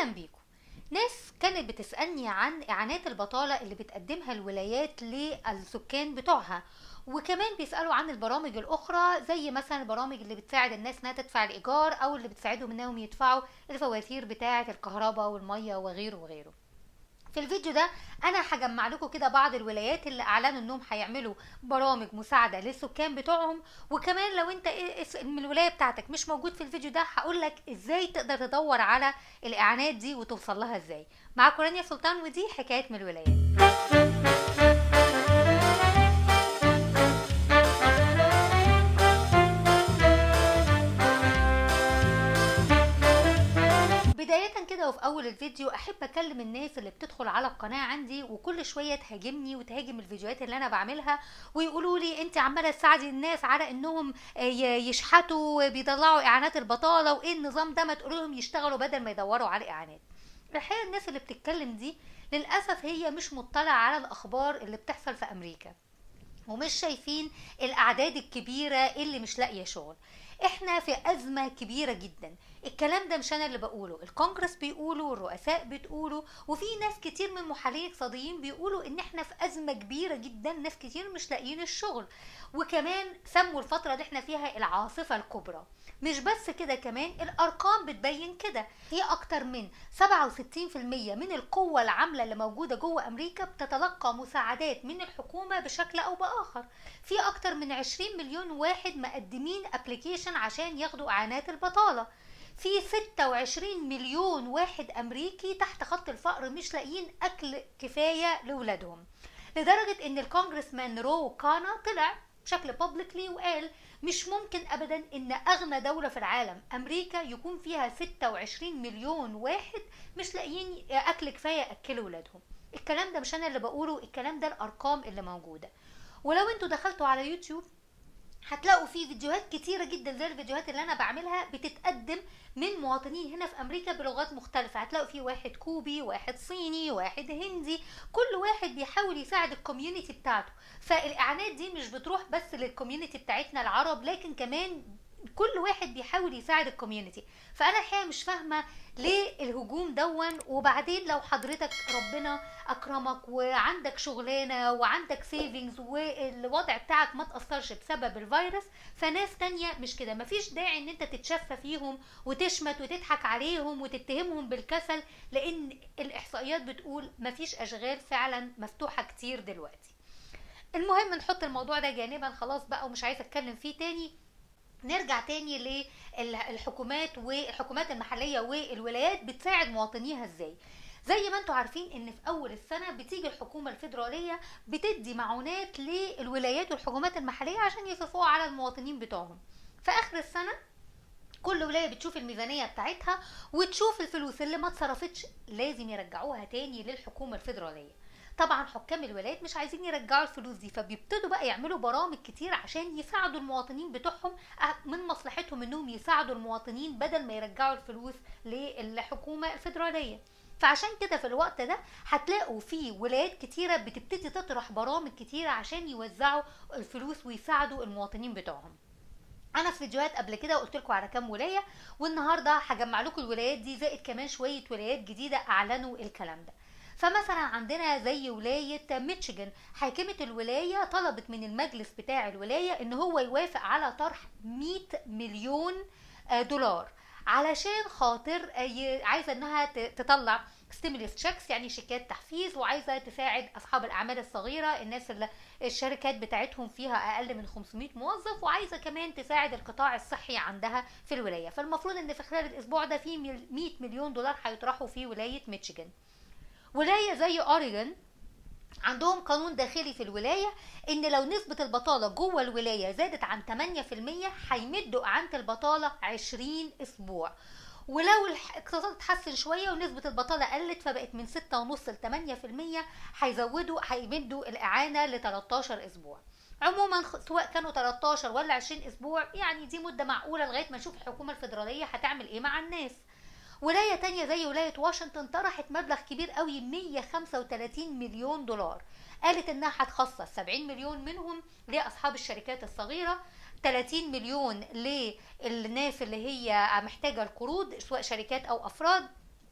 بيكم ناس كانت بتسألني عن إعانات البطالة اللي بتقدمها الولايات للسكان بتوعها وكمان بيسألوا عن البرامج الأخرى زي مثلا البرامج اللي بتساعد الناس إنها تدفع الإيجار أو اللي بتساعدهم إنهم يدفعوا الفواتير بتاعة الكهرباء والمية وغيره وغيره في الفيديو ده انا هجمع لكم كده بعض الولايات اللي اعلنوا انهم هيعملوا برامج مساعده للسكان بتوعهم وكمان لو انت إيه- من الولايه بتاعتك مش موجود في الفيديو ده هقول لك ازاي تقدر تدور على الاعانات دي وتوصل لها ازاي معاكم رانيا سلطان ودي حكايه من الولايات بداية كده وفي أول الفيديو أحب أكلم الناس اللي بتدخل على القناة عندي وكل شوية تهاجمني وتهاجم الفيديوهات اللي أنا بعملها ويقولوا لي أنت عمالة تساعدي الناس على إنهم آه، ي- يشحتوا بيطلعوا إعانات البطالة وإيه النظام ده ما تقولوا لهم يشتغلوا بدل ما يدوروا على إعانات الحقيقة الناس اللي بتتكلم دي للأسف هي مش مطلعة على الأخبار اللي بتحصل في أمريكا ومش شايفين الاعداد الكبيره اللي مش لاقيه شغل احنا في ازمه كبيره جدا الكلام ده مش انا اللي بقوله الكونجرس بيقوله والرؤساء بتقوله وفي ناس كتير من محللين اقتصاديين بيقولوا ان احنا في ازمه كبيره جدا ناس كتير مش لاقيين الشغل وكمان سموا الفتره اللي احنا فيها العاصفه الكبرى مش بس كده كمان الارقام بتبين كده في اكتر من 67% من القوة العاملة اللي موجودة جوه امريكا بتتلقى مساعدات من الحكومة بشكل او باخر في اكتر من 20 مليون واحد مقدمين ابليكيشن عشان ياخدوا اعانات البطالة في 26 مليون واحد امريكي تحت خط الفقر مش لاقيين اكل كفاية لاولادهم لدرجة ان الكونجرسمان رو كانا طلع بشكل بابليكلي وقال مش ممكن ابدا ان اغنى دولة في العالم امريكا يكون فيها 26 مليون واحد مش لاقيين اكل كفاية ياكلوا ولادهم الكلام ده مش انا اللي بقوله الكلام ده الارقام اللي موجودة ولو انتوا دخلتوا على يوتيوب هتلاقوا في فيديوهات كتيرة جدا زي الفيديوهات اللي انا بعملها بتتقدم من مواطنين هنا في امريكا بلغات مختلفة هتلاقوا في واحد كوبي واحد صيني واحد هندي كل واحد بيحاول يساعد الكوميونتي بتاعته فالاعانات دي مش بتروح بس للكوميونتي بتاعتنا العرب لكن كمان كل واحد بيحاول يساعد الكوميونتي فانا الحقيقه مش فاهمه ليه الهجوم دون وبعدين لو حضرتك ربنا اكرمك وعندك شغلانه وعندك سيفنجز والوضع بتاعك ما تاثرش بسبب الفيروس فناس تانية مش كده مفيش داعي ان انت تتشفى فيهم وتشمت وتضحك عليهم وتتهمهم بالكسل لان الاحصائيات بتقول مفيش اشغال فعلا مفتوحه كتير دلوقتي المهم نحط الموضوع ده جانبا خلاص بقى ومش عايزه اتكلم فيه تاني نرجع تاني للحكومات والحكومات المحلية والولايات بتساعد مواطنيها ازاي زي ما انتم عارفين ان في اول السنة بتيجي الحكومة الفيدرالية بتدي معونات للولايات والحكومات المحلية عشان يصرفوها على المواطنين بتوعهم في اخر السنة كل ولايه بتشوف الميزانيه بتاعتها وتشوف الفلوس اللي ما اتصرفتش لازم يرجعوها تاني للحكومه الفيدراليه طبعا حكام الولايات مش عايزين يرجعوا الفلوس دي فبيبتدوا بقى يعملوا برامج كتير عشان يساعدوا المواطنين بتوعهم أه، من مصلحتهم انهم يساعدوا المواطنين بدل ما يرجعوا الفلوس للحكومه الفيدراليه فعشان كده في الوقت ده هتلاقوا في ولايات كتيرة بتبتدي تطرح برامج كتيرة عشان يوزعوا الفلوس ويساعدوا المواطنين بتوعهم انا في فيديوهات قبل كده قلت لكم على كام ولايه والنهارده هجمع لكم الولايات دي زائد كمان شويه ولايات جديده اعلنوا الكلام ده فمثلا عندنا زي ولاية ميتشيجن حاكمة الولاية طلبت من المجلس بتاع الولاية ان هو يوافق على طرح 100 مليون آه، دولار علشان خاطر آه، ي- عايزة انها ت- تطلع ستيموليس تشيكس يعني شيكات تحفيز وعايزة تساعد اصحاب الاعمال الصغيرة الناس اللي الشركات بتاعتهم فيها اقل من 500 موظف وعايزة كمان تساعد القطاع الصحي عندها في الولاية فالمفروض ان في خلال الاسبوع ده في مل- 100 مليون دولار هيطرحوا في ولاية ميتشيجن ولايه زي اوريجون عندهم قانون داخلي في الولاية ان لو نسبة البطالة جوه الولاية زادت عن 8% هيمدوا اعانة البطالة 20 اسبوع ولو الاقتصاد اتحسن شوية ونسبة البطالة قلت فبقت من 6.5 ل 8% هيزودوا هيمدوا الإعانة ل 13 أسبوع عموما خ- سواء كانوا 13 ولا 20 أسبوع يعني دي مدة معقولة لغاية ما نشوف الحكومة الفيدرالية هتعمل إيه مع الناس ولاية تانية زي ولاية واشنطن طرحت مبلغ كبير قوي 135 مليون دولار قالت انها هتخصص 70 مليون منهم لاصحاب الشركات الصغيرة 30 مليون للناس اللي هي محتاجة القروض سواء شركات او افراد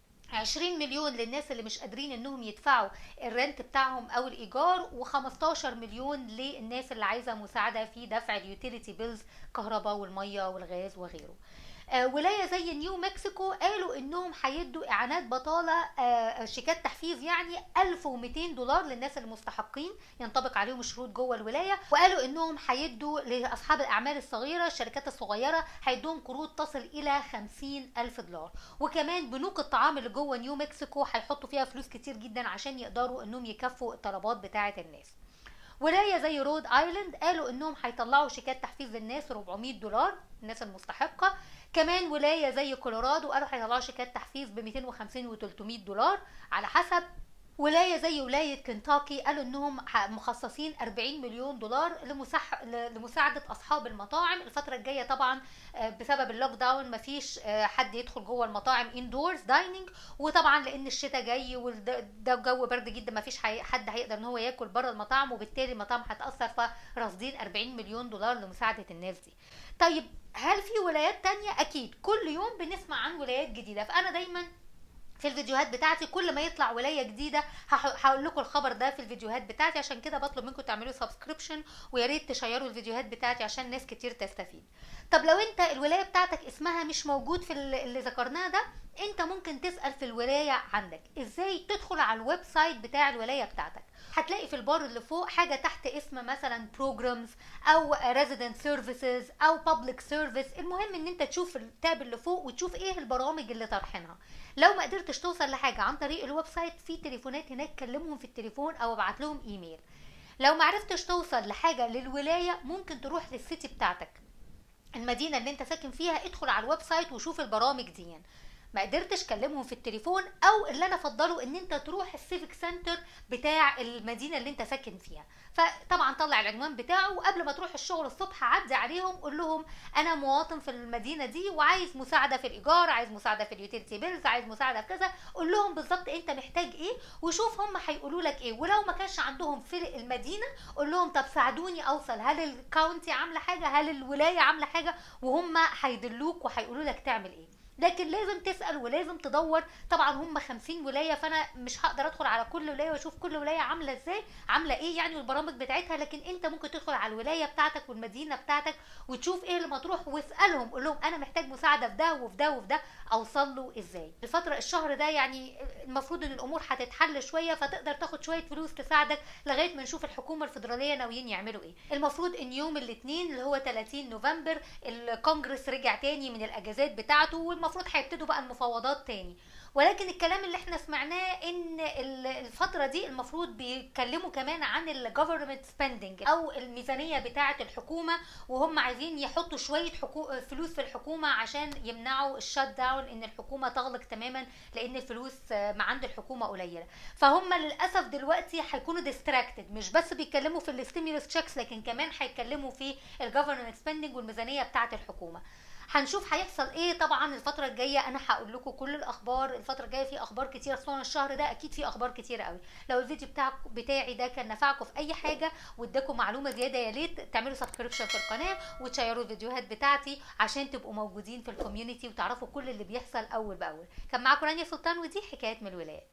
20 مليون للناس اللي مش قادرين انهم يدفعوا الرنت بتاعهم او الايجار و15 مليون للناس اللي عايزه مساعده في دفع اليوتيليتي بيلز كهرباء والميه والغاز وغيره آه، ولايه زي نيو مكسيكو قالوا انهم هيدوا اعانات بطاله آه، شيكات تحفيز يعني 1200 دولار للناس المستحقين ينطبق عليهم الشروط جوه الولايه وقالوا انهم هيدوا لاصحاب الاعمال الصغيره الشركات الصغيره هيدوهم قروض تصل الى 50 الف دولار وكمان بنوك الطعام اللي جوه نيو مكسيكو هيحطوا فيها فلوس كتير جدا عشان يقدروا انهم يكفوا الطلبات بتاعه الناس ولايه زي رود ايلاند قالوا انهم هيطلعوا شيكات تحفيز للناس 400 دولار الناس المستحقه كمان ولايه زي كولورادو قالوا هيطلعوا شيكات تحفيز ب 250 و 300 دولار على حسب ولايه زي ولايه كنتاكي قالوا انهم ح- مخصصين 40 مليون دولار لمساح... ل- لمساعده اصحاب المطاعم الفتره الجايه طبعا آه، بسبب اللوك داون مفيش آه، حد يدخل جوه المطاعم اندورز دايننج وطبعا لان الشتاء جاي وده جو برد جدا مفيش حي... حد هيقدر ان هو ياكل بره المطاعم وبالتالي المطاعم هتاثر فرصدين 40 مليون دولار لمساعده الناس دي طيب هل في ولايات تانية اكيد كل يوم بنسمع عن ولايات جديده فانا دايما في الفيديوهات بتاعتي كل ما يطلع ولايه جديده هح- هقول لكم الخبر ده في الفيديوهات بتاعتي عشان كده بطلب منكم تعملوا سبسكريبشن ويا ريت تشيروا الفيديوهات بتاعتي عشان ناس كتير تستفيد طب لو انت الولايه بتاعتك اسمها مش موجود في ال- اللي ذكرناه ده انت ممكن تسال في الولايه عندك ازاي تدخل على الويب سايت بتاع الولايه بتاعتك هتلاقي في البار اللي فوق حاجه تحت اسم مثلا programs او resident services او public service المهم ان انت تشوف التاب اللي فوق وتشوف ايه البرامج اللي طرحينها لو ما قدرتش توصل لحاجه عن طريق الويب سايت في تليفونات هناك كلمهم في التليفون او ابعت لهم ايميل لو ما عرفتش توصل لحاجه للولايه ممكن تروح للسيتي بتاعتك المدينه اللي انت ساكن فيها ادخل على الويب سايت وشوف البرامج دي ما قدرتش كلمهم في التليفون او اللي انا افضله ان انت تروح السيفيك سنتر بتاع المدينه اللي انت ساكن فيها فطبعا طلع العنوان بتاعه وقبل ما تروح الشغل الصبح عدي عليهم قول لهم انا مواطن في المدينه دي وعايز مساعده في الايجار عايز مساعده في اليوتيليتي بيلز عايز مساعده في كذا قول لهم بالظبط انت محتاج ايه وشوف هم هيقولوا لك ايه ولو ما كانش عندهم في المدينه قول لهم طب ساعدوني اوصل هل الكاونتي عامله حاجه هل الولايه عامله حاجه وهم هيدلوك وهيقولوا لك تعمل ايه لكن لازم تسال ولازم تدور طبعا هم 50 ولايه فانا مش هقدر ادخل على كل ولايه واشوف كل ولايه عامله ازاي عامله ايه يعني والبرامج بتاعتها لكن انت ممكن تدخل على الولايه بتاعتك والمدينه بتاعتك وتشوف ايه اللي مطروح واسالهم قول لهم انا محتاج مساعده في ده وفي ده وفي ده اوصل له ازاي الفتره الشهر ده يعني المفروض ان الامور هتتحل شويه فتقدر تاخد شويه فلوس تساعدك لغايه ما نشوف الحكومه الفدراليه ناويين يعملوا ايه المفروض ان يوم الاثنين اللي هو 30 نوفمبر الكونجرس رجع تاني من الاجازات بتاعته والمفروض هيبتدوا بقى المفاوضات تاني ولكن الكلام اللي احنا سمعناه ان ال- الفتره دي المفروض بيتكلموا كمان عن الجفرمنت سبيندنج او الميزانيه بتاعه الحكومه وهم عايزين يحطوا شويه حكو... فلوس في الحكومه عشان يمنعوا الشات داون ان الحكومه تغلق تماما لان الفلوس آه، ما عند الحكومه قليله فهم للاسف دلوقتي هيكونوا ديستراكتد مش بس بيتكلموا في الستيمولس تشيكس لكن كمان هيتكلموا في الجفرمنت سبيندنج والميزانيه بتاعه الحكومه هنشوف هيحصل ايه طبعا الفتره الجايه انا هقول لكم كل الاخبار الفتره الجايه في اخبار كتير خصوصا الشهر ده اكيد في اخبار كتير قوي لو الفيديو بتاعك بتاعي ده كان نفعكم في اي حاجه واداكم معلومه زياده يا ريت تعملوا سبسكريبشن في القناه وتشيروا الفيديوهات بتاعتي عشان تبقوا موجودين في الكوميونتي وتعرفوا كل اللي بيحصل اول باول كان معاكم رانيا سلطان ودي حكايات من الولايات